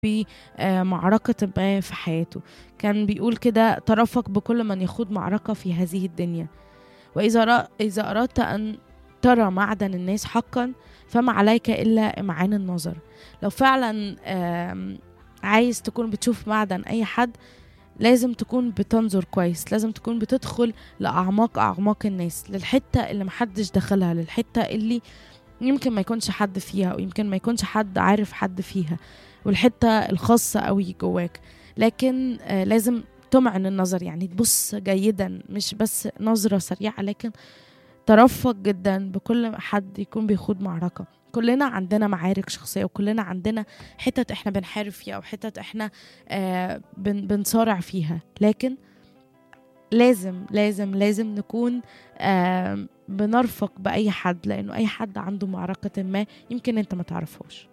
بمعركة ما في حياته كان بيقول كده ترفق بكل من يخوض معركة في هذه الدنيا وإذا رأ... إذا أردت أن ترى معدن الناس حقا فما عليك إلا إمعان النظر لو فعلا آم، عايز تكون بتشوف معدن أي حد لازم تكون بتنظر كويس لازم تكون بتدخل لأعماق أعماق الناس للحتة اللي محدش دخلها للحتة اللي يمكن ما يكونش حد فيها أو يمكن ما يكونش حد عارف حد فيها والحتة الخاصة قوي جواك لكن آه لازم تمعن النظر يعني تبص جيدا مش بس نظرة سريعة لكن ترفق جدا بكل حد يكون بيخوض معركة كلنا عندنا معارك شخصية وكلنا عندنا حتت احنا بنحارب فيها او حتت احنا آه بن بنصارع فيها لكن لازم لازم لازم نكون آه بنرفق بأي حد لأنه أي حد عنده معركة ما يمكن أنت ما تعرفهاش